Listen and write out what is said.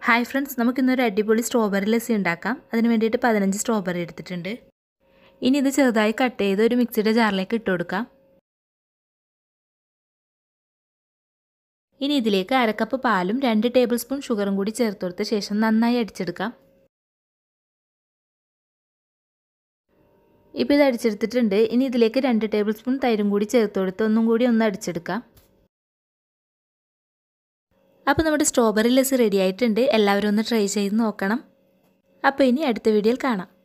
hi friends നമുക്കിന്നൊരു അടിപൊളി strawberry lassi ഉണ്ടാക്കാം അതിന് വേണ്ടിയിട്ട് പതിനഞ്ച് സ്ട്രോബെറി എടുത്തിട്ടുണ്ട് ഇനി ഇത് ചെറുതായി കട്ട് ചെയ്ത് ഒരു മിക്സിയുടെ ജാറിലേക്ക് ഇട്ട് കൊടുക്കാം ഇനി ഇതിലേക്ക് അരക്കപ്പ് പാലും രണ്ട് ടേബിൾ സ്പൂൺ ഷുഗറും കൂടി ചേർത്ത് കൊടുത്ത ശേഷം നന്നായി അടിച്ചെടുക്കാം ഇപ്പോൾ ഇത് അടിച്ചെടുത്തിട്ടുണ്ട് ഇനി ഇതിലേക്ക് രണ്ട് ടേബിൾ സ്പൂൺ തൈരും കൂടി ചേർത്ത് കൊടുത്ത് ഒന്നും കൂടി ഒന്ന് അടിച്ചെടുക്കാം അപ്പോൾ നമ്മുടെ സ്ട്രോബെറി ലസ്സി റെഡി ആയിട്ടുണ്ട് എല്ലാവരും ഒന്ന് ട്രൈ ചെയ്ത് നോക്കണം അപ്പോൾ ഇനി അടുത്ത വീഡിയോയിൽ കാണാം